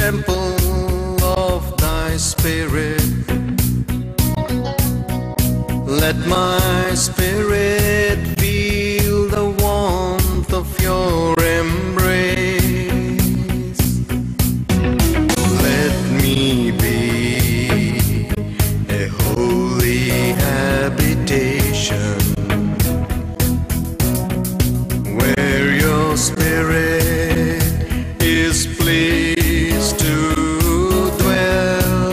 temple of thy spirit. Let my spirit feel the warmth of your embrace. Let me be a holy habitation where your spirit is pleased to dwell.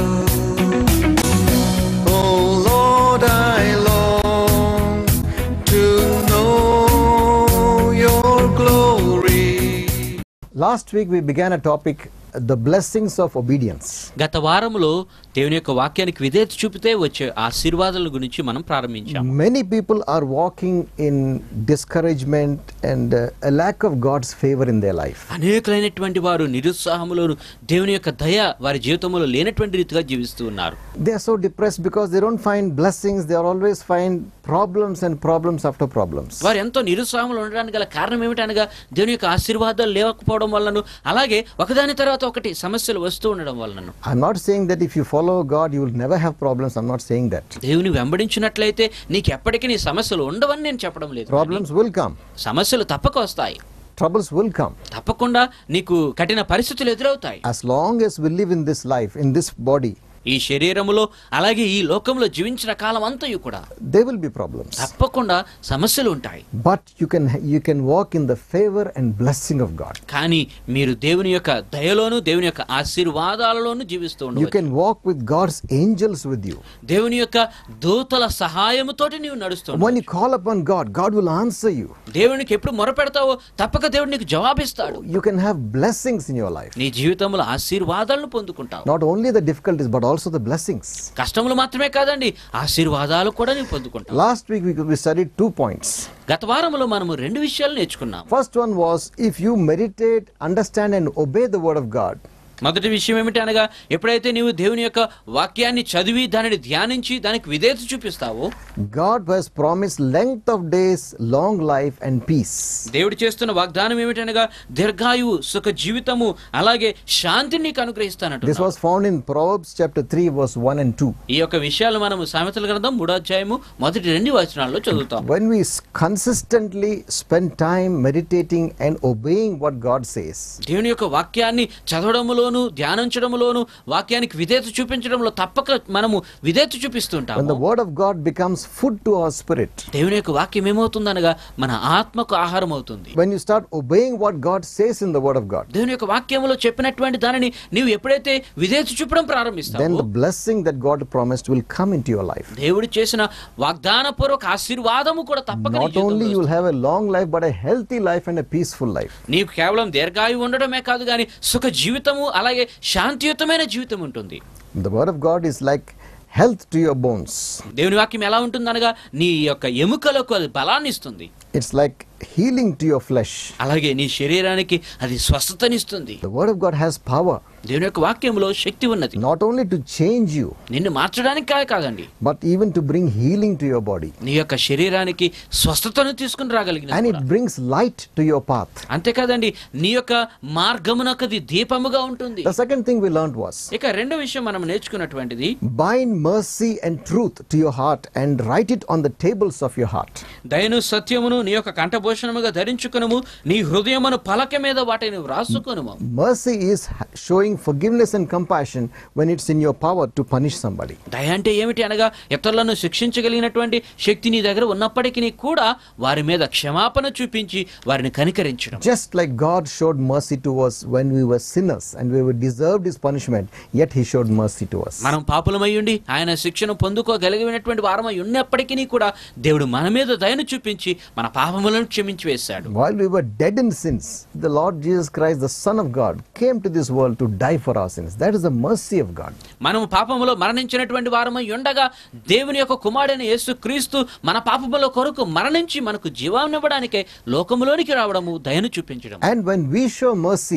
Oh Lord, I long to know your glory. Last week we began a topic, the blessings of obedience. గత వారములో దేవుని యొక్క వాక్యానికి విధేయత చూపితే వచ్చే ఆశీర్వాదాల గురించి మనం ప్రారంభించాం Many people are walking in discouragement and uh, a lack of God's favor in their life. అనేకులైనటువంటి వారు నిరుత్సాహములోను దేవుని యొక్క దయ వారి జీవితంలో లేనటువంటి రీతిగా జీవిస్తూ ఉన్నారు They are so depressed because they don't find blessings, they are always find problems and problems after problems. వారు ఎంతో నిరుత్సాహంలో ఉండడానికి గల కారణం ఏమిటనగా దేవుని యొక్క ఆశీర్వాదాలు లేకపోవడం వలన అలాగే ఒకదాని తర్వాత ఒకటి సమస్యలు వస్తూ ఉండడం వలన I'm not saying that if you follow God, you will never have problems. I'm not saying that. దేవుని వెంబడించినట్లయితే నీకు ఎప్పటికీ నీ సమస్యలు ఉండవని నేను చెప్పడం లేదు Problems will come, సమస్యలు తప్పక వస్తాయి troubles will come. తప్పకుండా నీకు కఠిన పరిస్థితులు ఎదురవుతాయి As long as we live in this life, in this body, ఈ శరీరములో అలాగే ఈ లోకంలో జీవించిన కాలం అంతయు కూడా there will be problems. తప్పకుండా సమస్యలు ఉంటాయి But you can you can walk in the favor and blessing of God. కానీ మీరు దేవుని యొక్క దయలోను దేవుని యొక్క ఆశీర్వాదాలలోను జీవిస్తూ You ఉండవచ్చు can walk with God's angels with you. దేవుని యొక్క దూతల సహాయముతోటి నీవు నడుస్తూ When you call upon God, God will answer you. దేవునికి ఎప్పుడు మొరపెడతావో తప్పక దేవుడు నీకు జవాబిస్తాడు You can have blessings in your life. నీ జీవితంలో ఆశీర్వాదాలను పొందుకుంటావు Not only the difficulties, but also the blessings. కష్టములు మాత్రమే కాదండి ఆశీర్వాదాలు కూడా నీవు పొందుకుంటావు Last week we, we studied two points. గత వారములో మనము రెండు విషయాలు నేర్చుకున్నాం First one was if you meditate, understand, and obey the word of God, మొదటి విషయం ఏమిటి అనగా ఎప్పుడైతే నీవు దేవుని యొక్క వాక్యాన్ని చదివి దానిని ధ్యానించి దానికి విధేయత చూపిస్తావో God has promised length of days, long life, and peace. దేవుడు చేస్తున్న వాగ్దానం ఏమిటనగా దీర్ఘాయువు సుఖ జీవితము అలాగే శాంతిని నీకు This అనుగ్రహిస్తానంట was found in Proverbs chapter 3, verse 1 and 2. ఈ యొక్క విషయాలు మనము సామెతల గ్రంథం మూడో అధ్యాయము మొదటి రెండు వచనాల్లో చదువుతాం When we s- consistently spend time meditating and obeying what God says, దేవుని యొక్క వాక్యాన్ని చదవడములోను ధ్యానించడములోను వాక్యానికి విధేయత చూపించడంలో తప్పక మనము విధేయత when చూపిస్తుంటాము the word of God becomes food to our spirit, దేవుని యొక్క వాక్యం ఏమవుతుందనగా మన ఆత్మకు ఆహారం అవుతుంది when you start obeying what God says in the word of God, దేవుని యొక్క వాక్యములో చెప్పినటువంటి దానిని నీవు ఎప్పుడైతే విధేయత చూపడం then ప్రారంభిస్తావో the blessing that God promised will come into your life. దేవుడు చేసిన వాగ్దాన పూర్వక ఆశీర్వాదము కూడా తప్పక నీ Not జీవితంలో only you will వస్తుంది. have a long life, but a healthy life and a peaceful life. నీకు కేవలం దీర్ఘాయు ఉండడమే కాదు కానీ సుఖ జీవితము అలాగే శాంతియుతమైన జీవితం ఉంటుంది The word of God is like health to your bones. దేవుని వాక్యం ఎలా ఉంటుందనగా నీ యొక్క ఎముకలకు అది బలాన్ని ఇస్తుంది It's like healing to your flesh. అలాగే నీ శరీరానికి అది స్వస్థతనిస్తుంది The word of God has power దేవుని యొక్క వాక్యంలో శక్తి ఉన్నది not only to change you, నిన్ను మార్చడానికి కాదు కాదండి but even to bring healing to your body. నీ యొక్క శరీరానికి స్వస్థతను తీసుకుని And రాగలిగిన it brings light to your path. అంతేకాదండి నీ యొక్క మార్గమునకది దీపముగా ఉంటుంది The second thing we learned was ఇక రెండో విషయం మనం నేర్చుకున్నటువంటిది bind mercy and truth to your heart and write it on the tables of your heart. దయను సత్యమును నీ యొక్క కంఠభూషణముగా ధరించుకునుము నీ హృదయమును పలక మీద వాటిని వ్రాసుకొనుము Mercy is ha- showing forgiveness and compassion when it's in your power to punish somebody. దయ అంటే ఏమిటి అనగా ఇతరులను శిక్షించగలిగినటువంటి శక్తి నీ దగ్గర ఉన్నప్పటికీ కూడా వారి మీద క్షమాపణ చూపించి వారిని కనికరించడం Just like God showed mercy to us when we were sinners and we were deserved his punishment, yet he showed mercy to us. మనం పాపులమై ఉండి ఆయన శిక్షను పొందుకోగలిగినటువంటి వారమై ఉన్నప్పటికీ కూడా దేవుడు మన మీద దయను చూపించి మన పాపములను క్షమించి వేశాడు While we were dead in sins, the Lord Jesus Christ, the Son of God, came to this world to die for our sins. That is the mercy of God. మనము పాపములో మరణించినటువంటి వారమై ఉండగా దేవుని యొక్క కుమారుడైన యేసు క్రీస్తు మన పాపముల కొరకు మరణించి మనకు జీవాన్నివ్వడానికే లోకములోనికి రావడము దయను చూపించడం And when we show mercy,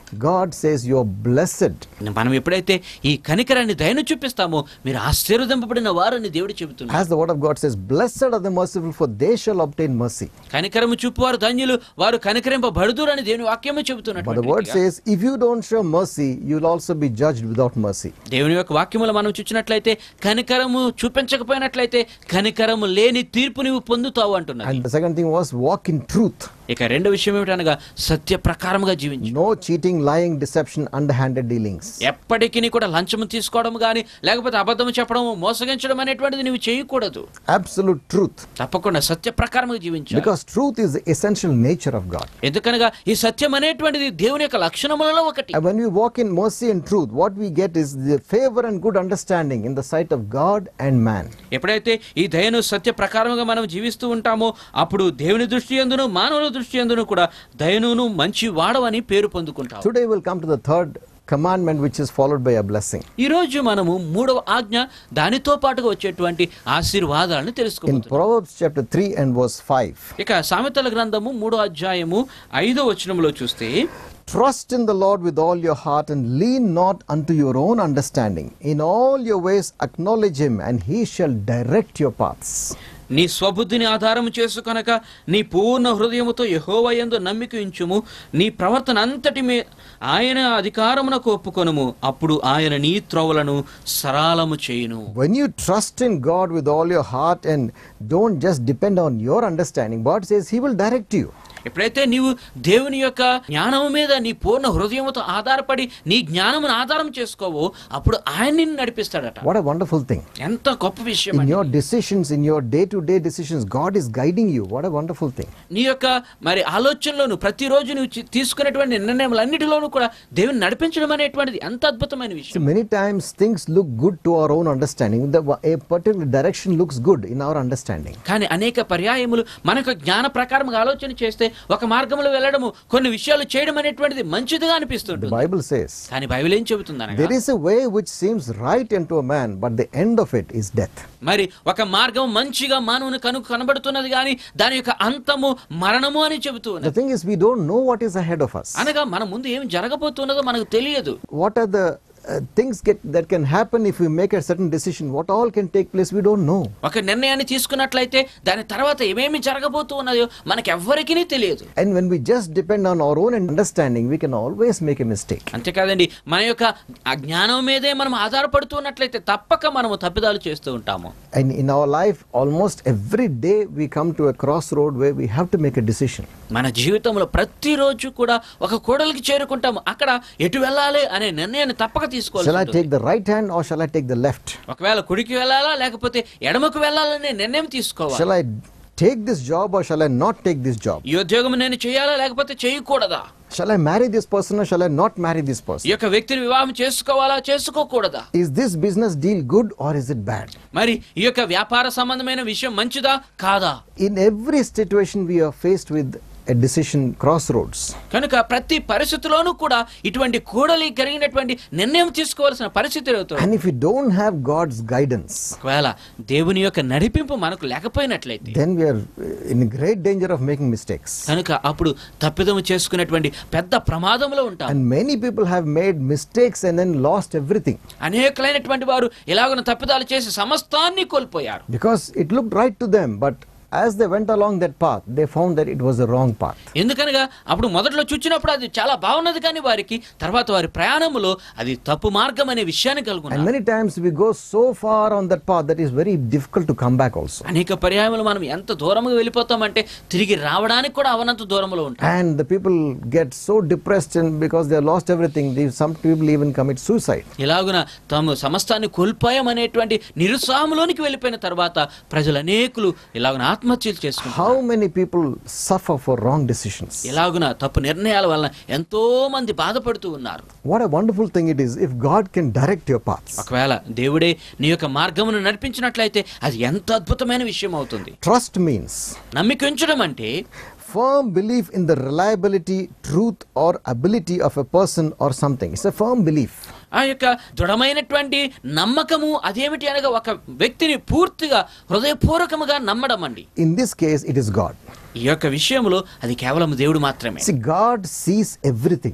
God says you're blessed. మనం ఎప్పుడైతే ఈ కనికరాన్ని దయను చూపిస్తామో మీరు ఆశీర్వదింపబడిన వారని దేవుడు చెబుతున్నారు As the word of God says, Blessed are the merciful, for they shall obtain mercy. కనికరము చూపువారు ధన్యులు వారు కనికరింపబడుదురు అని దేవుని వాక్యము But the word చెబుతున్నట్టు says, if you don't show mercy, you'll also be judged without mercy. దేవుని యొక్క వాక్యములు మనం చూచినట్లయితే కనికరము చూపించకపోయినట్లయితే కనికరము లేని తీర్పు నీవు పొందుతావు అంటున్నది And the second thing was walk in truth. ఇక రెండో విషయం ఏమిటనగా సత్య ప్రకారముగా జీవించు No cheating, lying, deception, underhanded dealings. ఎప్పటికీ కూడా లంచము తీసుకోవడం కానీ లేకపోతే అబద్ధము చెప్పడం మోసగించడం అనేటువంటిది నువ్వు చేయకూడదు Absolute truth. తప్పకుండా సత్య ప్రకారముగా జీవించాలి Because truth is the essential nature of God. ఎందుకనగా ఈ సత్యం అనేటువంటిది దేవుని యొక్క లక్షణములలో ఒకటి And when we walk in mercy and truth, what we get is the favor and good understanding in the sight of God and man. ఎప్పుడైతే ఈ దయను సత్య ప్రకారముగా మనం జీవిస్తూ ఉంటామో అప్పుడు దేవుని దృష్టి ఎందును మానవుల దృష్టి ఎందును కూడా దయనును మంచి వాడవని పేరు పొందుకుంటాం Today we'll come to the third commandment, which is followed by a blessing. ఈ రోజు మనము మూడవ ఆజ్ఞ దానితో పాటుగా వచ్చేటువంటి ఆశీర్వాదాలను In తెలుసుకోబోతున్నాం Proverbs chapter 3 and verse 5, ఇక సామెతల గ్రంథము మూడో అధ్యాయము ఐదో వచనంలో చూస్తే Trust in the Lord with all your heart and lean not unto your own understanding. In all your ways acknowledge him, and he shall direct your paths. నీ స్వబుద్ధిని ఆధారము చేసుకొనక నీ పూర్ణ హృదయముతో యహోవయందు నమ్మిక ఉంచుము నీ ప్రవర్తన అంతటి మీ ఆయన అధికారమునకు ఒప్పుకొనుము అప్పుడు ఆయన నీ త్రోవలను సరాలము చేయును When you trust in God with all your heart and don't just depend on your understanding, God says he will direct you. ఎప్పుడైతే నీవు దేవుని యొక్క జ్ఞానము మీద నీ పూర్ణ హృదయముతో ఆధారపడి నీ జ్ఞానమును ఆధారం చేసుకోవో అప్పుడు ఆయన నిన్ను నడిపిస్తాడట What a wonderful thing. ఎంత గొప్ప విషయం In అండి. your decisions, in your day to day decisions, God is guiding you. What a wonderful thing. నీ యొక్క మరి ఆలోచనలోను ప్రతిరోజు నువ్వు చి- తీసుకునేటువంటి నిర్ణయములన్నిటిలోనూ కూడా దేవుని నడిపించడం అనేటువంటిది ఎంత అద్భుతమైన So విషయం many times things look good to our own understanding. The, a particular direction looks good in our understanding. కానీ అనేక పర్యాయములు మనకు జ్ఞాన ప్రకారంగా ఆలోచన చేస్తే ఒక మార్గంలో వెళ్ళడము కొన్ని విషయాలు చేయడం అనేటువంటిది మంచిదిగా The అనిపిస్తుంటుంది Bible says, కానీ బైబిల్ ఏం చెబుతుందనగా There is a way which seems right unto a man, but the end of it is death. మరి ఒక మార్గం మంచిగా మానవుని కను కనబడుతున్నది కానీ దాని యొక్క అంతము మరణము అని చెబుతూ The ఉన్నది thing is, we don't know what is ahead of us. అనగా మన ముందు ఏం జరగబోతున్నదో మనకు తెలియదు What are the uh, things get, that can happen if we make a certain decision? What all can take place, we don't know. ఒక నిర్ణయాన్ని తీసుకున్నట్లయితే దాని తర్వాత ఏమేమి జరగబోతూ ఉన్నదో మనకు ఎవ్వరికీ తెలియదు And when we just depend on our own understanding, we can always make a mistake. అంతేకాదండి మన యొక్క ఆ జ్ఞానం మీదే మనం ఆధారపడుతూ ఉన్నట్లయితే తప్పక మనము తప్పిదాలు చేస్తూ ఉంటాము And in our life, almost every day we come to a crossroad where we have to make a decision. మన జీవితంలో ప్రతిరోజు కూడా ఒక కూడలికి చేరుకుంటాము అక్కడ ఎటు వెళ్ళాలి అనే నిర్ణయాన్ని తప్పక తీసుకోవాలి Shall I take the right hand or shall I take the left? ఒకవేళ కుడికి వెళ్ళాలా లేకపోతే ఎడమకు వెళ్ళాలనే నిర్ణయం తీసుకోవాలి Shall I take this job or shall I not take this job? ఈ ఉద్యోగం నేను చేయాలా లేకపోతే చేయకూడదా Shall I marry this person or shall I not marry this ఈ person? యొక్క వ్యక్తిని వివాహం చేసుకోవాలా చేసుకోకూడదా Is this business deal good or is it bad? మరి ఈ యొక్క వ్యాపార సంబంధమైన విషయం మంచిదా కాదా In every situation, we are faced with a decision crossroads. కనుక ప్రతి పరిస్థితిలోనూ కూడా ఇటువంటి కూడలి కలిగినటువంటి నిర్ణయం తీసుకోవాల్సిన పరిస్థితి అవుతుంది And if we don't have God's guidance, ఒకవేళ దేవుని యొక్క నడిపింపు మనకు లేకపోయినట్లయితే then we are in great danger of making mistakes. కనుక అప్పుడు తప్పిదము చేసుకునేటువంటి పెద్ద ప్రమాదంలో ఉంటాం And many people have made mistakes and then lost everything అనేకులైనటువంటి వారు ఇలాగున తప్పిదాలు చేసి సమస్తాన్ని కోల్పోయారు because it looked right to them, but as they went along that path, they found that it was the wrong path. ఎందుకనగా అప్పుడు మొదట్లో చూచినప్పుడు అది చాలా బాగున్నది కానీ వారికి తర్వాత వారి ప్రయాణములో అది తప్పు మార్గం అనే విషయాన్ని And కలుగున్నారు many times we go so far on that path that is very difficult to come back also. అనేక పర్యాయములు మనం ఎంత దూరముగా వెళ్ళిపోతామంటే తిరిగి రావడానికి కూడా అవనంత దూరంలో ఉంటాం And the people get so depressed and because they have lost everything, they, some people even commit suicide. ఇలాగున తాము సమస్తాన్ని కోల్పోయామనేటువంటి నిరుత్సాహంలోనికి వెళ్ళిపోయిన తర్వాత ప్రజలు అనేకులు ఇలాగున ఆత్మహత్యలు చేసుకుంటారు How many people suffer for wrong decisions? ఇలాగున తప్పు నిర్ణయాల వలన ఎంతో మంది బాధపడుతూ ఉన్నారు What a wonderful thing it is if God can direct your paths. ఒకవేళ దేవుడే నీ యొక్క మార్గమును నడిపించినట్లయితే అది ఎంత అద్భుతమైన విషయం అవుతుంది Trust means నమ్మిక ఉంచడం అంటే firm belief in the reliability, truth, or ability of a person or something. It's a firm belief. ఆ యొక్క దృఢమైనటువంటి నమ్మకము అదేమిటి అనగా ఒక వ్యక్తిని పూర్తిగా హృదయపూర్వకముగా నమ్మడం అండి In this case, it is God. ఈ యొక్క విషయంలో అది కేవలం దేవుడు మాత్రమే See, God sees everything.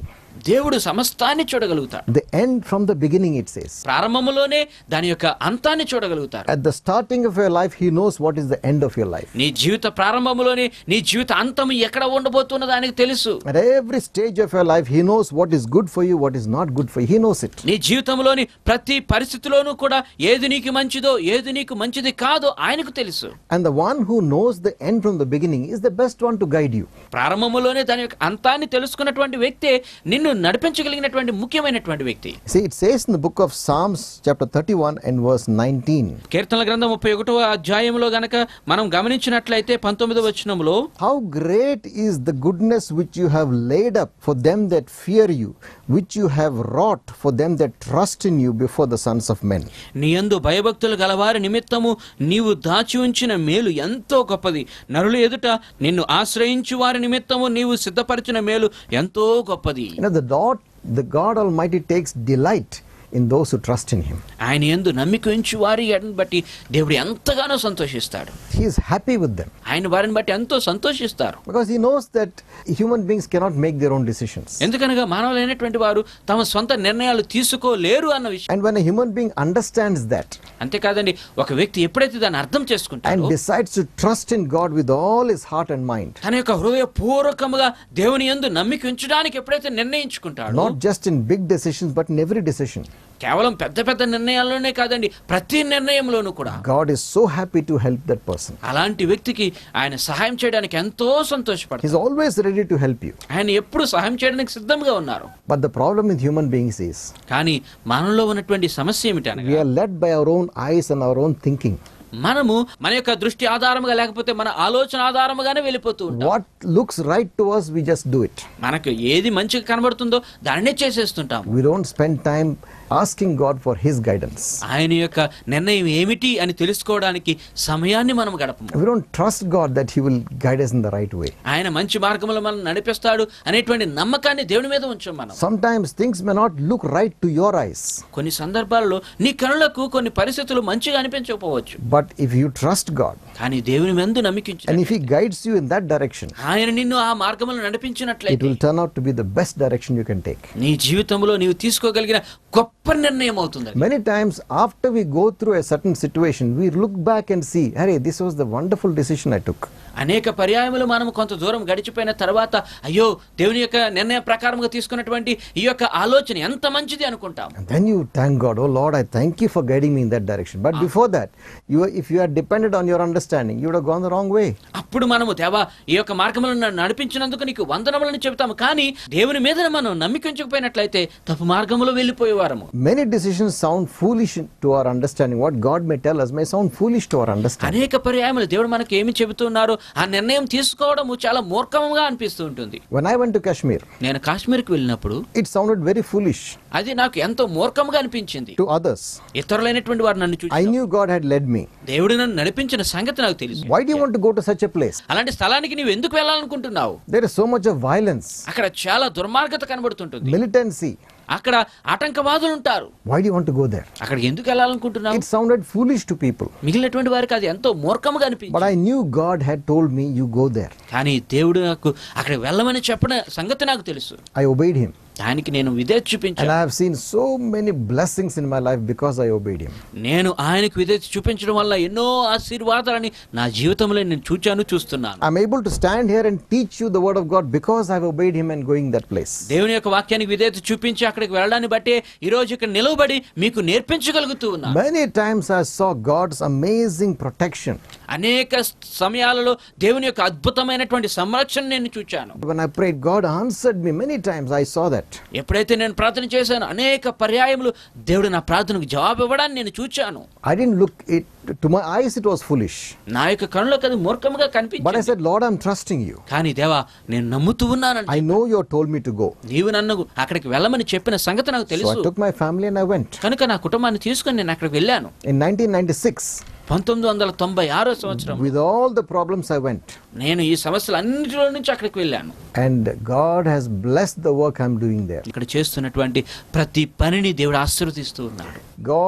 దేవుడు సమస్తాన్ని చూడగలుగుతాడు The end from the beginning, it says. ప్రారంభములోనే దాని యొక్క అంతాన్ని చూడగలుగుతారు At the starting of your life, He knows what is the end of your life. నీ జీవిత ప్రారంభములోనే నీ జీవిత అంతం ఎక్కడ ఉండబోతున్న దానికి తెలుసు At every stage of your life, He knows what is good for you, what is not good for you. He knows it. నీ జీవితంలోని ప్రతి పరిస్థితిలోనూ కూడా ఏది నీకు మంచిదో ఏది నీకు మంచిది కాదో ఆయనకు తెలుసు And the one who knows the end from the beginning is the best one to guide you. ప్రారంభములోనే దాని యొక్క అంతాన్ని తెలుసుకున్నటువంటి వ్యక్తే నిన్ను నడిపించగలిగినటువంటి ముఖ్యమైనటువంటి వ్యక్తి See, it says in the book of Psalms, chapter 31 and verse 19. కీర్తనల గ్రంథం ముప్పై ఒకటవ అధ్యాయంలో గనక మనం గమనించినట్లయితే పంతొమ్మిదవ వచనంలో How great is the goodness which you have laid up for them that fear you, which you have wrought for them that trust in you before the sons of men. నీ యందు భయభక్తులు గలవారి నిమిత్తము నీవు దాచి ఉంచిన మేలు ఎంతో గొప్పది నరుల ఎదుట నిన్ను ఆశ్రయించు వారి నిమిత్తము నీవు సిద్ధపరిచిన మేలు ఎంతో గొప్పది You know, the Lord, the God Almighty takes delight in those who trust in Him. ఆయన ఎందు నమ్మిక ఉంచు వారి ఎడని బట్టి దేవుడు ఎంతగానో సంతోషిస్తాడు He is happy with them ఆయన వారిని బట్టి ఎంతో సంతోషిస్తారు because He knows that human beings cannot make their own decisions. ఎందుకనగా మానవులైనటువంటి వారు తమ సొంత నిర్ణయాలు తీసుకోలేరు అన్న విషయం And when a human being understands that అంతేకాదండి ఒక వ్యక్తి ఎప్పుడైతే దాన్ని అర్థం చేసుకుంటాడో and decides to trust in God with all his heart and mind, తన యొక్క హృదయపూర్వకముగా దేవుని యందు నమ్మిక ఉంచడానికి ఎప్పుడైతే నిర్ణయించుకుంటాడో not just in big decisions but in every decision, కేవలం పెద్ద పెద్ద నిర్ణయాల్లోనే కాదండి ప్రతి నిర్ణయంలోనూ కూడా God is so happy to help that person. అలాంటి వ్యక్తికి ఆయన సహాయం చేయడానికి ఎంతో సంతోషపడతారు He's always ready to help you. ఆయన ఎప్పుడు సహాయం చేయడానికి సిద్ధంగా ఉన్నారు But the problem with human beings is కానీ మనలో ఉన్నటువంటి సమస్య we ఏమిటనగా are led by our own eyes and our own thinking. మనము మన యొక్క దృష్టి ఆధారముగా లేకపోతే మన ఆలోచన ఆధారముగానే వెళ్ళిపోతూ ఉంటాం What looks right to us, we just do it. మనకు ఏది మంచిగా కనబడుతుందో దాన్నే చేసేస్తుంటాం We don't spend time asking God for His guidance. ఆయన యొక్క నిర్ణయం ఏమిటి అని తెలుసుకోవడానికి సమయాన్ని మనం గడపము We don't trust God that He will guide us in the right way. ఆయన మంచి మార్గంలో మనం నడిపిస్తాడు అనేటువంటి నమ్మకాన్ని దేవుని మీద ఉంచాం మనం Sometimes things may not look right to your eyes, కొన్ని సందర్భాల్లో నీ కనులకు కొన్ని పరిస్థితులు మంచిగా అనిపించకపోవచ్చు but if you trust God కానీ దేవుని మెందు నమ్మికించు and if He guides you in that direction, ఆయన నిన్ను ఆ మార్గంలో it నడిపించినట్లయితే will turn out to be the best direction you can take. నీ జీవితంలో నీవు తీసుకోగలిగిన గొప్ప నిర్ణయం అవుతుంది అది. Many times, after we go through a certain situation, we look back and see, hey, this was the wonderful decision I took. అనేక పర్యాయములు మనం కొంత దూరం గడిచిపోయిన తర్వాత అయ్యో దేవుని యొక్క నిర్ణయం ప్రకారంగా తీసుకున్నటువంటి ఈ యొక్క ఆలోచన ఎంత మంచిది అనుకుంటాం And then you thank God, oh Lord, I thank you for guiding me in that direction. But before that, you, if you are dependent on your understanding, you would have gone the wrong way. అప్పుడు మనము దేవా ఈ యొక్క మార్గములను నన్ను నడిపించినందుకు నీకు వందనములను చెబుతాము కానీ దేవుని మీద మనం నమ్మికించకపోయినట్లయితే తప్పు మార్గములో వెళ్ళిపోయేవారము Many decisions sound foolish to our understanding. What God may tell us may sound foolish to our understanding. అనేక పర్యాయములు దేవుడు మనకి ఏమి చెబుతున్నారో ఆ నిర్ణయం తీసుకోవడము చాలా మూర్ఖంగా అనిపిస్తూ ఉంటుంది When I went to Kashmir, నేను కాశ్మీర్కి వెళ్ళినప్పుడు it sounded very foolish అది నాకు ఎంతో మూర్ఖంగా అనిపించింది to others. ఇతరులైనటువంటి వారు నన్ను I చూసి knew God had led me. దేవుడు నన్ను నడిపించిన సంగతి నాకు తెలుసు Why do you want to go to such a place? అలాంటి స్థలానికి నీవు ఎందుకు వెళ్ళాలనుకుంటున్నావు There is so much of violence, అక్కడ చాలా దుర్మార్గత కనబడుతుంటుంది militancy. అక్కడ ఆటంకవాదులు ఉంటారు Why do you want to go there? అక్కడికి ఎందుకు వెళ్ళాలనుకుంటున్నావు It sounded foolish to people. మిగిలినటువంటి వారికి అది ఎంతో మూర్ఖముగా But అనిపించింది I knew God had told me, you go there. కానీ దేవుడు నాకు అక్కడ వెళ్ళమని చెప్పిన సంగతి నాకు తెలుసు I obeyed him. దానికి నేను విధేయత And చూపించాను I have seen so many blessings in my life because I obeyed him. నేను ఆయనకు విధేయత చూపించడం వల్ల ఎన్నో ఆశీర్వాదాలని నా జీవితంలో నేను చూచాను చూస్తున్నాను I'm able to stand here and teach you the word of God because I've obeyed him and going that place. దేవుని యొక్క వాక్యానికి విధేయత చూపించి అక్కడికి వెళ్ళడాన్ని బట్టే ఈ రోజు ఇక్కడ నిలవబడి మీకు నేర్పించగలుగుతూ ఉన్నా Many times I saw God's amazing protection. అనేక సమయాలలో దేవుని యొక్క అద్భుతమైనటువంటి సంరక్షణ నేను చూచాను When I prayed, God answered me many times. I saw that. ఎప్పుడైతే నేను ప్రార్థన చేశానో అనేక పర్యాయములు దేవుడు నా ప్రార్థనకు జవాబు ఇవ్వడాన్ని నేను చూచాను I didn't look it to my eyes, it was foolish. నా యొక్క కనులకు అది మూర్ఖముగా But I కనిపించింది said, Lord, I'm trusting you. కానీ దేవా నేను నమ్ముతూ ఉన్నానంటే I know you have told me to go. నీవు నన్ను అక్కడికి వెళ్ళమని చెప్పిన సంగతి నాకు So I తెలుసు took my family and I went. కనుక నా కుటుంబాన్ని తీసుకొని నేను అక్కడికి వెళ్ళాను In 1996, పంతొమ్మిది వందల తొంభై ఆరో సంవత్సరం with all the problems, I went. నేను ఈ సమస్యలు అన్నింటిలో నుంచి అక్కడికి వెళ్ళాను And God has blessed the work I'm doing there. ఇక్కడ చేస్తున్నటువంటి ప్రతి పనిని దేవుడు ఆశీర్వదిస్తూ ఉన్నాడు God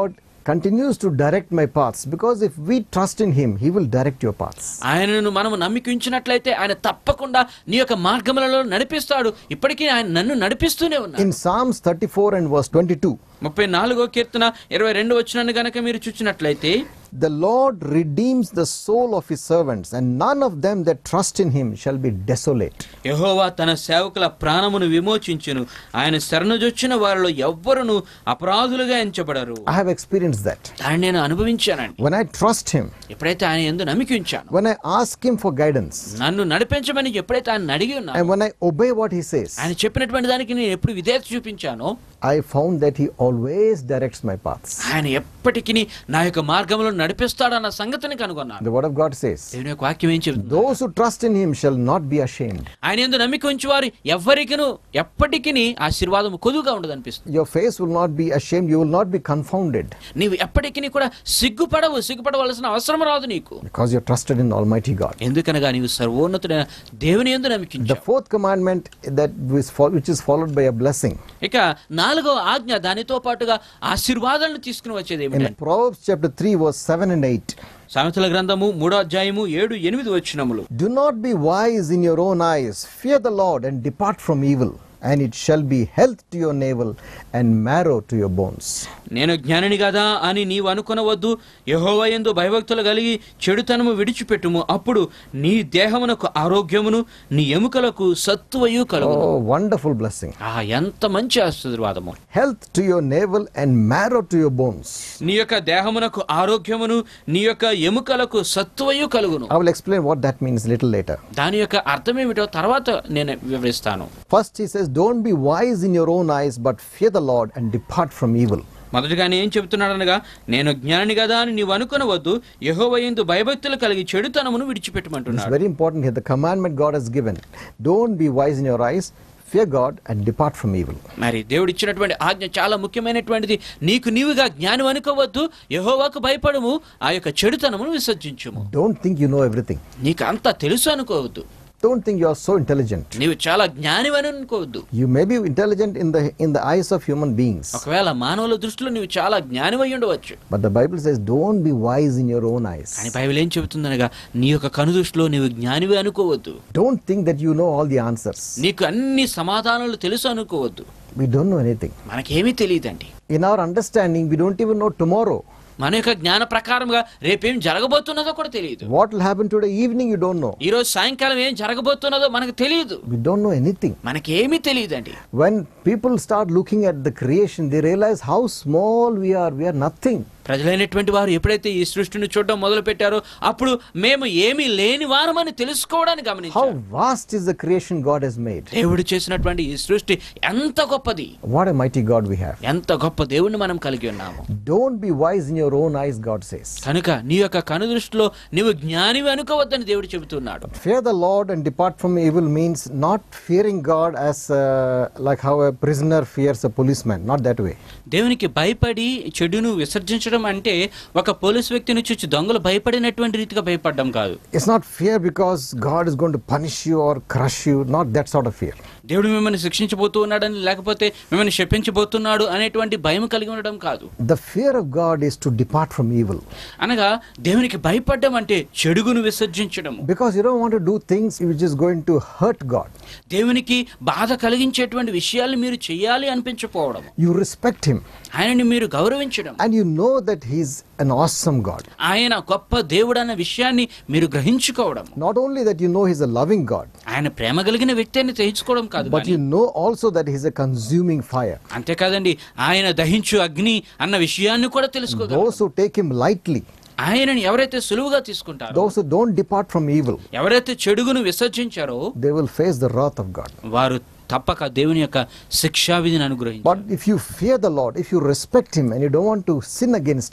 continues to direct my paths because if we trust in him he will direct your paths ఆయనను మనము నమ్మిక ఉంచినట్లయితే ఆయన తప్పకుండా నీ యొక్క మార్గములలో నడిపిస్తాడు ఇప్పటికీ ఆయన నన్ను నడిపిస్తూనే ఉన్నాడు in psalms 34 and verse 22 ముప్పై నాలుగో కీర్తన ఇరవై రెండు వచ్చినాన్ని గనక మీరు చూసినట్లయితే the lord redeems the soul of his servants and none of them that trust in him shall be desolate యెహోవా తన సేవకుల ప్రాణమును విమోచించును ఆయన శరణుజొచ్చిన వారిలో ఎవ్వరును అపరాధులుగా ఎంచబడరు i have experienced that దాన్ని నేను అనుభవించానండి when i trust him ఎప్పుడైతే ఆయన ఎందు నమ్మిక ఉంచాను when i ask him for guidance నన్ను నడిపించమని ఎప్పుడైతే ఆయన అడిగి ఉన్నా and when i obey what he says ఆయన చెప్పినటువంటి దానికి నేను ఎప్పుడు విధేయత చూపించానో i found that he always directs my paths ఆయన ఎప్పటికీ నా యొక్క మార్గంలో నడిపిస్తాడన్న సంగతిని కనుగొన్నాను the word of god says దేవుని యొక్క వాక్యం ఏం చెబుతుంది those who trust in him shall not be ashamed ఆయన ఎందు నమ్మిక ఉంచి వారు ఎవ్వరికిను ఎప్పటికీ ఆశీర్వాదం కొదువుగా ఉండదు అనిపిస్తుంది your face will not be ashamed you will not be confounded నీవు ఎప్పటికీ కూడా సిగ్గుపడవు సిగ్గుపడవలసిన అవసరం రాదు నీకు because you're trusted in almighty god ఎందుకనగా నీవు సర్వోన్నతుడైన దేవుని ఎందు the నమ్మికించావు fourth commandment that is fol- which is followed by a blessing ఇక నాలుగో ఆజ్ఞ దానితో పాటుగా ఆశీర్వాదాలను తీసుకుని వచ్చేది in ఏమిటంటే proverbs chapter 3 verse 7 and 8 సామెతల గ్రంథము మూడో అధ్యాయము ఏడు ఎనిమిది వచ్చినములు do not be wise in your own eyes fear the lord and depart from evil and it shall be health to your navel and marrow to your bones నేను జ్ఞానిని కదా అని నీవు అనుకొనవద్దు యెహోవా యందు భయభక్తులు కలిగి చెడుతనము విడిచిపెట్టుము అప్పుడు నీ దేహమునకు ఆరోగ్యమును నీ ఎముకలకు సత్తువయు కలుగు oh wonderful blessing ఆ ఎంత మంచి ఆశీర్వాదము health to your navel and marrow to your bones నీ యొక్క దేహమునకు ఆరోగ్యమును నీ యొక్క ఎముకలకు సత్తువయు కలుగును i will explain what that means little later దాని యొక్క అర్థం ఏమిటో తర్వాత నేను వివరిస్తాను first he says don't be wise in your own eyes but fear the lord and depart from evil మొదటిగానే ఏం చెబుతున్నాడనగా నేను జ్ఞాని కదా అని నీవు అనుకునవద్దు యహోవయందు భయభక్తులు కలిగి చెడుతనమును It's విడిచిపెట్టమంటున్నాడు very important here. The commandment God has given. Don't be wise in your eyes, fear God, and depart from evil. మరి దేవుడు ఇచ్చినటువంటి ఆజ్ఞ చాలా ముఖ్యమైనటువంటిది నీకు నీవుగా జ్ఞానం అనుకోవద్దు యహోవాకు భయపడము ఆ యొక్క చెడుతనమును విసర్జించుము Don't think you know everything. నీకు అంతా తెలుసు అనుకోవద్దు Don't think you are so intelligent. నీవు చాలా జ్ఞానివని అనుకోవద్దు You may be intelligent in the in the eyes of human beings, ఒకవేళ మానవుల దృష్టిలో నీవు చాలా జ్ఞానివై ఉండవచ్చు but the Bible says, don't be wise in your own eyes. కానీ బైబిల్ ఏం చెబుతుందనగా నీ యొక్క కను దృష్టిలో నీవు జ్ఞానివే అనుకోవద్దు Don't think that you know all the answers. నీకు అన్ని సమాధానాలు తెలుసు అనుకోవద్దు We don't know anything. మనకేమీ తెలియదండి In our understanding, we don't even know tomorrow. మన యొక్క జ్ఞాన ప్రకారంగా రేపేం జరగబోతున్నదో కూడా తెలియదు What will happen today evening, you don't know. ఈ రోజు సాయంకాలం ఏం జరగబోతున్నదో మనకు తెలియదు We don't know anything. మనకేమీ తెలియదండి When people start looking at the creation, they realize how small we are. We are nothing. ప్రజలైనటువంటి వారు ఎప్పుడైతే ఈ సృష్టిని చూడడం మొదలు పెట్టారో అప్పుడు మేము ఏమీ లేని వారమని తెలుసుకోవడానికి How గమనించారు vast is the creation God has made. దేవుడు చేసినటువంటి ఈ సృష్టి ఎంత గొప్పది What a mighty God we have. ఎంత గొప్ప దేవుణ్ణి మనం కలిగి ఉన్నాము Don't be wise in your own eyes, God says. కనుక నీ యొక్క కను దృష్టిలో నీవు జ్ఞానివి అనుకోవద్దని దేవుడు చెబుతున్నాడు Fear the Lord and depart from evil means not fearing God as uh, like how a prisoner fears a policeman. Not that way. దేవునికి భయపడి చెడును విసర్జించడం అంటే ఒక పోలీస్ వ్యక్తిని చూచి దొంగలు భయపడినటువంటి రీతిగా భయపడడం కాదు It's not fear because God is going to punish you or crush you. Not that sort of fear. దేవుడు మిమ్మల్ని శిక్షించబోతూ ఉన్నాడని లేకపోతే మిమ్మల్ని శపించబోతున్నాడు అనేటువంటి భయం కలిగి ఉండడం కాదు The fear of God is to depart from evil అనగా దేవునికి భయపడడం అంటే చెడుగును విసర్జించడము because you don't want to do things which is going to hurt God. దేవునికి బాధ కలిగించేటువంటి విషయాలు మీరు చేయాలి అనిపించకపోవడం You respect Him ఆయనని మీరు గౌరవించడం and you know that He's an awesome God. ఆయన గొప్ప దేవుడు అన్న విషయాన్ని మీరు గ్రహించుకోవడం Not only that you know He's a loving God, ఆయన ప్రేమ కలిగిన వ్యక్తి అని తెలుసుకోవడం కాదు but కానీ you know also that He's a consuming fire. అంతేకాదండి ఆయన దహించు అగ్ని అన్న విషయాన్ని కూడా తెలుసుకోగలరు Those who take Him lightly, ఆయనని ఎవరైతే సులువుగా తీసుకుంటారో those who don't depart from evil, ఎవరైతే చెడుగును విసర్జించారో they will face the wrath of God. వారు తప్పక దేవుని యొక్క శిక్షా విధిని అనుగ్రహించారు But if you fear the Lord, if you respect Him and you don't want to sin against Him,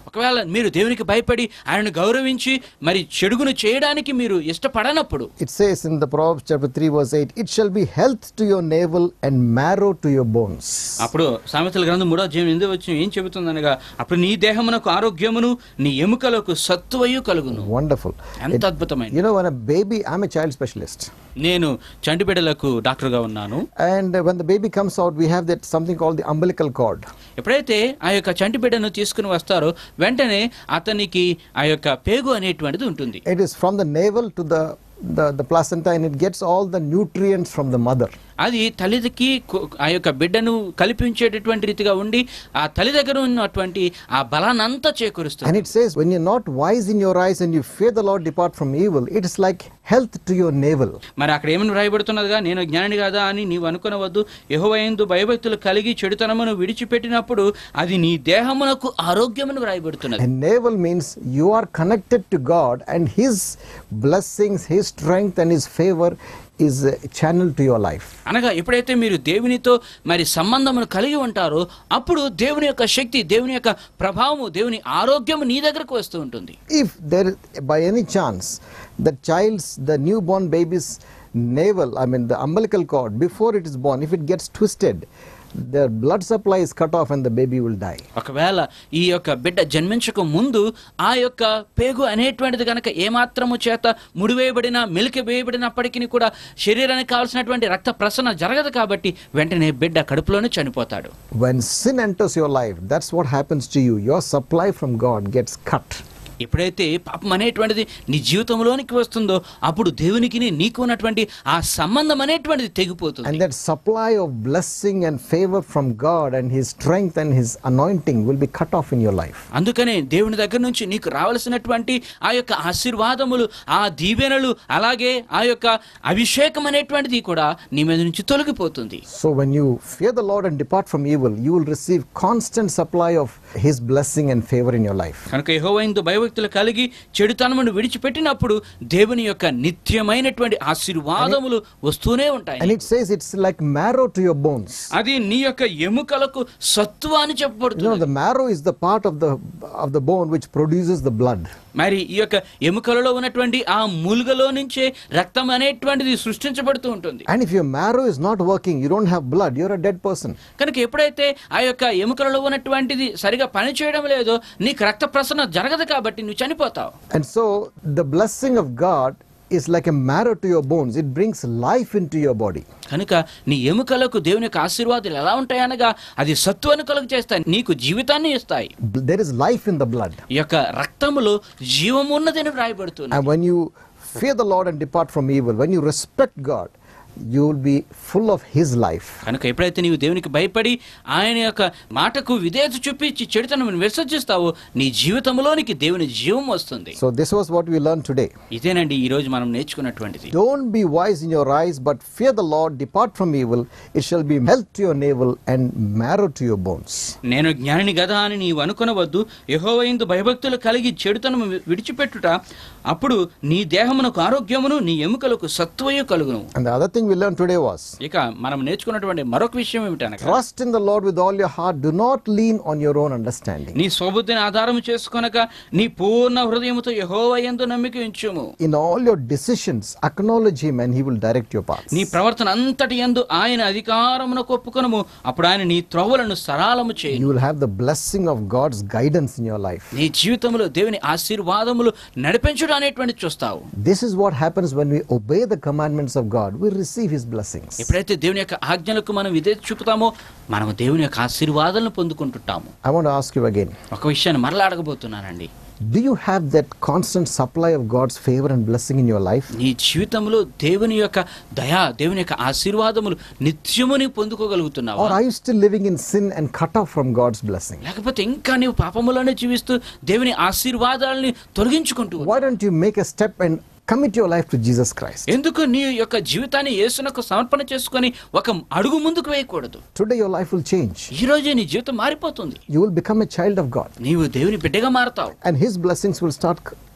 ఒకవేళ మీరు దేవునికి భయపడి ఆయనను గౌరవించి మరి చెడుగును చేయడానికి మీరు ఇష్టపడనప్పుడు It says in the Proverbs chapter 3 verse 8, it shall be health to your navel and marrow to your bones. అప్పుడు సామెతల గ్రంథం మూడో అధ్యాయం ఎందుకు వచ్చి ఏం చెబుతుందనగా అప్పుడు నీ దేహమునకు ఆరోగ్యమును నీ ఎముకలకు సత్తువయు కలుగును Wonderful. ఎంత అద్భుతమైన You know, when a baby, I'm a child specialist. నేను చంటిబిడ్డలకు డాక్టర్గా ఉన్నాను And uh, when the baby comes out, we have that something called the umbilical cord. ఎప్పుడైతే ఆ యొక్క చంటి బిడ్డను తీసుకుని వస్తారో వెంటనే అతనికి ఆ యొక్క పేగు అనేటువంటిది ఉంటుంది It is from the navel to the, the, the placenta and it gets all the nutrients from the mother. అది తల్లికి కు- ఆ యొక్క బిడ్డను కల్పించేటటువంటి రీతిగా ఉండి ఆ తల్లి దగ్గర ఉన్నటువంటి ఆ బలాన్నంతా చేకూరుస్తుంది And it says, when you're not wise in your eyes and you fear the Lord, depart from evil. It is like health to your navel. మరి అక్కడ ఏమని వ్రాయబడుతున్నదిగా నేను జ్ఞాని కాదా అని నీవు అనుకునవద్దు యహోవయందు భయభక్తులు కలిగి చెడుతనమును విడిచిపెట్టినప్పుడు అది నీ దేహమునకు ఆరోగ్యమును వ్రాయబడుతున్నది And navel means you are connected to God and His blessings, His strength, and His favor is uh, channeled to your life. అనగా ఎప్పుడైతే మీరు దేవునితో మరి సంబంధమును కలిగి ఉంటారో అప్పుడు దేవుని యొక్క శక్తి దేవుని యొక్క ప్రభావము దేవుని ఆరోగ్యము నీ దగ్గరకు వస్తూ ఉంటుంది If there is, by any chance, the child's, the newborn baby's navel, I mean the umbilical cord, before it is born, if it gets twisted, the blood supply is cut off and the baby will die. ఒకవేళ ఈ యొక్క బిడ్డ జన్మించక ముందు ఆ యొక్క పేగు అనేటువంటిది కనుక ఏమాత్రము చేత ముడివేయబడిన మెలిక వేయబడినప్పటికీ కూడా శరీరానికి కావాల్సినటువంటి రక్త ప్రసరణ జరగదు కాబట్టి వెంటనే బిడ్డ కడుపులోనే చనిపోతాడు When sin enters your life, that's what happens to you. Your supply from God gets cut. ఎప్పుడైతే పాపం అనేటువంటిది నీ జీవితంలోనికి వస్తుందో అప్పుడు దేవునికి నీకు ఉన్నటువంటి ఆ సంబంధం అనేటువంటిది తెగిపోతుంది And that supply of blessing and favor from God and His strength and His anointing will be cut off in your life. అందుకనే దేవుని దగ్గర నుంచి నీకు రావాల్సినటువంటి ఆ యొక్క ఆశీర్వాదములు ఆ దీవెనలు అలాగే ఆ యొక్క అభిషేకం అనేటువంటిది కూడా నీ మీద నుంచి తొలగిపోతుంది So when you fear the Lord and depart from evil, you will receive constant supply of His blessing and favor in your life. కనుక యెహోవాయందు భయభక్తులు కలిగి చెడుతనమును విడిచిపెట్టినప్పుడు దేవుని యొక్క నిత్యమైనటువంటి ఆశీర్వాదములు వస్తూనే ఉంటాయి And it says it's like marrow to your bones. అది నీ యొక్క ఎముకలకు సత్తువ అని You know, చెప్పబడుతుంది the marrow is the part of the of the bone which produces the blood. మరి ఈ యొక్క ఎముకలలో ఉన్నటువంటి ఆ మూలుగలో నుంచే రక్తం అనేటువంటిది సృష్టించబడుతూ ఉంటుంది And if your marrow is not working, you don't have blood, you're a dead person. కనుక ఎప్పుడైతే ఆ యొక్క ఎముకలలో ఉన్నటువంటిది సరిగా పనిచేయడం లేదో నీకు రక్త ప్రసరణ జరగదు కాబట్టి నువ్వు చనిపోతావు And so the blessing of God is like a marrow to your bones. It brings life into your body. కనుక నీ ఎముకలకు దేవుని యొక్క ఆశీర్వాదాలు ఎలా ఉంటాయనగా అది సత్తువను కలుగు చేస్తాయి నీకు జీవితాన్ని ఇస్తాయి B- There is life in the blood. ఈ యొక్క రక్తములో జీవము ఉన్నదని వ్రాయబడుతుంది And when you fear the Lord and depart from evil, when you respect God, you will be full of His life. కనుక ఎప్పుడైతే నీవు దేవునికి భయపడి ఆయన యొక్క మాటకు విధేయత చూపించి చెడుతనమును విసర్జిస్తావో నీ జీవితంలోనికి దేవుని జీవం వస్తుంది So this was what we learned today. ఇదేనండి ఈ రోజు మనం నేర్చుకున్నటువంటిది Don't be wise in your eyes, but fear the Lord, depart from evil. It shall be health to your navel and marrow to your bones. నేను జ్ఞానిని గదా అని నీవు అనుకొనవద్దు యహోవైందు భయభక్తులు కలిగి చెడుతనము వి- విడిచిపెట్టుట అప్పుడు నీ దేహమునకు ఆరోగ్యమును నీ ఎముకలకు సత్వయు కలుగును And the other thing we learned today was ఇక మనం నేర్చుకున్నటువంటి మరొక విషయం ఏమిటనగా trust in the Lord with all your heart. Do not lean on your own understanding. నీ స్వబుద్ధిని ఆధారం చేసుకొనక నీ పూర్ణ హృదయముతో యహోవయందు నమ్మిక ఉంచుము In all your decisions, acknowledge Him and He will direct your paths. నీ ప్రవర్తన అంతటి యందు ఆయన అధికారమునకు ఒప్పుకొనుము అప్పుడు ఆయన నీ త్రవ్వలను సరాలము చేయి You will have the blessing of God's guidance in your life. నీ జీవితంలో దేవుని ఆశీర్వాదములు నడిపించుడు అనేటువంటి చూస్తావు This is what happens when we obey the commandments of God. We receive His blessings. ఎప్పుడైతే దేవుని యొక్క ఆజ్ఞలకు మనం ఇదే చూపుతామో మనం దేవుని యొక్క ఆశీర్వాదాలను పొందుకుంటుంటాము I want to ask you again ఒక విషయాన్ని మరలా అడగబోతున్నానండి Do you have that constant supply of God's favor and blessing in your life? నీ జీవితంలో దేవుని యొక్క దయా దేవుని యొక్క ఆశీర్వాదములు నిత్యముని పొందుకోగలుగుతున్నావా Or are you still living in sin and cut off from God's blessing? లేకపోతే ఇంకా నీవు పాపములోనే జీవిస్తూ దేవుని ఆశీర్వాదాలని తొలగించుకుంటూ ఉన్నావా? Why don't you make a step and commit your life to Jesus Christ? ఎందుకు నీ యొక్క జీవితాన్ని యేసునకు సమర్పణ చేసుకొని ఒక అడుగు ముందుకు వేయకూడదు Today your life will change. ఈ రోజే నీ జీవితం మారిపోతుంది You will become a child of God. నీవు దేవుని బిడ్డగా మారతావు And His blessings will start c-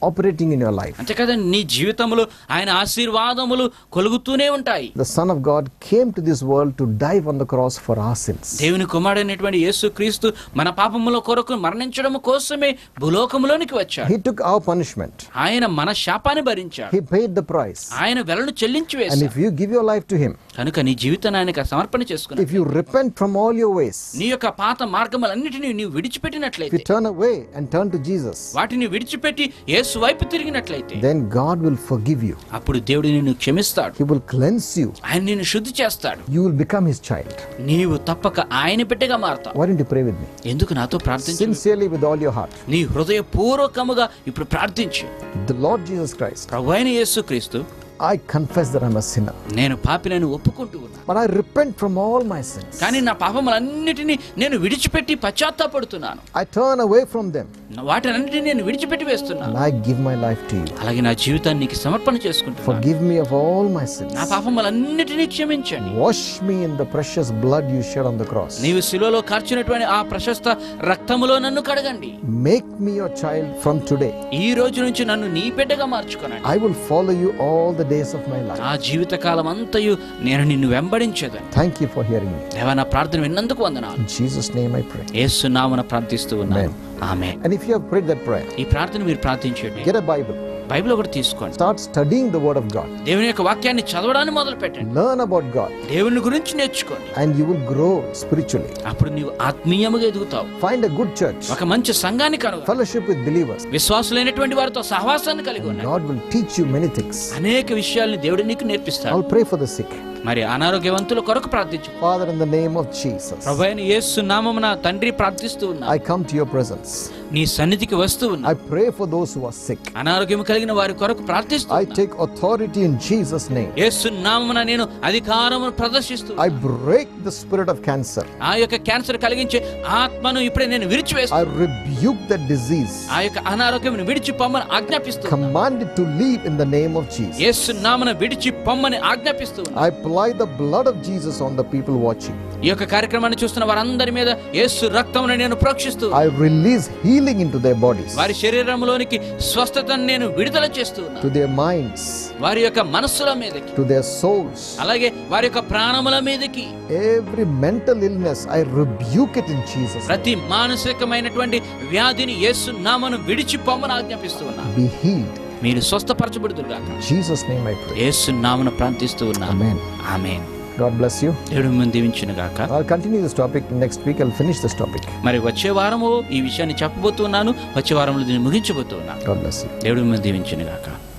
operating in your life. అంతే కదా నీ జీవితంలో ఆయన ఆశీర్వాదములు కొలుగుతూనే ఉంటాయి The Son of God came to this world to die on the cross for our sins. దేవుని కుమారుడైనటువంటి యేసు క్రీస్తు మన పాపముల కొరకు మరణించడం కోసమే భూలోకములోనికి వచ్చాడు He took our punishment. ఆయన మన శాపాన్ని భరించాడు He paid the price. ఆయన వెలను చెల్లించి And వేశాడు if you give your life to Him, కనుక నీ జీవితాన్ని ఆయనకు సమర్పణ చేసుకుని if you repent from all your ways, నీ యొక్క పాత మార్గములన్నిటినీ నీవు if విడిచిపెట్టినట్లయితే you turn away and turn to Jesus, వాటిని విడిచిపెట్టి యేసు వైపు తిరిగినట్లయితే then God will forgive you. అప్పుడు దేవుడు నిన్ను క్షమిస్తాడు He will cleanse you. ఆయన నిన్ను శుద్ధి చేస్తాడు You will become His child. నీవు తప్పక ఆయన బిడ్డగా మారతావు Why don't you pray with me? ఎందుకు నాతో ప్రార్థించు Sincerely with all your heart. నీ హృదయపూర్వకముగా ఇప్పుడు ప్రార్థించు The Lord Jesus Christ, ప్రభు అయిన యేసు క్రీస్తు I confess that I'm a sinner. నేను పాపినని ఒప్పుకుంటూ ఉన్నా But I repent from all my sins. కానీ నా పాపములన్నిటినీ నేను విడిచిపెట్టి పశ్చాత్తాపడుతున్నాను I turn away from them వాటినన్నిటినీ నేను విడిచిపెట్టి వేస్తున్నాను and I give my life to you. అలాగే నా జీవితాన్ని నీకు సమర్పణ చేసుకుంటున్నాను Forgive me of all my sins. నా పాపములన్నిటినీ క్షమించండి Wash me in the precious blood you shed on the cross. నీవు శిలువలో కార్చినటువంటి ఆ ప్రశస్త రక్తములో నన్ను కడగండి Make me your child from today. ఈ రోజు నుంచి నన్ను నీ బిడ్డగా మార్చుకోనండి I will follow you all the days of my life. నా జీవిత కాలం అంతయు నేను నిన్ను వెంబడించేదని Thank you for hearing me. దేవా నా ప్రార్థన విన్నందుకు వందనాలు In Jesus' name I pray. యేసు నామన ప్రార్థిస్తూ ఉన్నాను ఆమె And if you have prayed that prayer, ఈ ప్రార్థన మీరు ప్రార్థించండి get a Bible. బైబిల్ ఒకటి తీసుకోండి Start studying the Word of God. దేవుని యొక్క వాక్యాన్ని చదవడాన్ని మొదలు పెట్టండి Learn about God. దేవుని గురించి నేర్చుకోండి And you will grow spiritually. అప్పుడు నీవు ఆత్మీయముగా ఎదుగుతావు Find a good church. ఒక మంచి సంఘాన్ని కనుగొను Fellowship with believers. విశ్వాసులైనటువంటి వారితో సహవాసాన్ని కలిగి ఉన్నాయి God will teach you many things. అనేక విషయాల్ని దేవుడు నీకు నేర్పిస్తాడు I'll pray for the sick. మరి అనారోగ్యవంతుల కొరకు ప్రార్థించు Father, in the name of Jesus, ప్రభు అయిన యేసు నామమున తండ్రి ప్రార్థిస్తూ ఉన్నా I come to your presence. నీ సన్నిధికి వస్తూ ఉన్నా I pray for those who are sick. అనారోగ్యం కలిగిన వారి కొరకు ప్రార్థిస్తూ I ఉన్నా. take authority in Jesus' name. యేసు నామమున నేను అధికారమును ప్రదర్శిస్తూ I break the spirit of cancer. ఆ యొక్క క్యాన్సర్ కలిగించే ఆత్మను ఇప్పుడే నేను విడిచివేస్తాను I rebuke that disease. ఆ యొక్క అనారోగ్యం విడిచి పొమ్మని ఆజ్ఞాపిస్తూ ఉన్నా. Command it to leave in the name of Jesus. యేసు నామన విడిచి పొమ్మని ఆజ్ఞాపిస్తూ ఉన్నా. I apply the blood of Jesus on the people watching. ఈ యొక్క కార్యక్రమాన్ని చూస్తున్న వారందరి మీద యేసు రక్తమును నేను ప్రోక్షిస్తూ I release healing into their bodies, వారి శరీరంలోనికి స్వస్థతను నేను విడుదల చేస్తూ ఉన్నా to their minds, వారి యొక్క మనస్సుల మీదకి to their souls. అలాగే వారి యొక్క ప్రాణముల మీదకి Every mental illness, I rebuke it in Jesus. name. ప్రతి మానసికమైనటువంటి వ్యాధిని యేసు నామను విడిచి పొమ్మని ఆజ్ఞాపిస్తూ ఉన్నా Be healed. మీరు స్వస్థపరచబడుతురు గాక In Jesus' name I pray. యేసు నామను ప్రార్థిస్తూ ఉన్నా Amen. ఆమె God bless you. దేవుడు మిమ్మల్ని దీవించును గాక I'll continue this topic next week. I'll finish this topic. మరి వచ్చే వారము ఈ విషయాన్ని చెప్పబోతున్నాను వచ్చే వారంలో దీన్ని ముగించబోతున్నాను God bless you. దేవుడు మిమ్మల్ని దీవించును గాక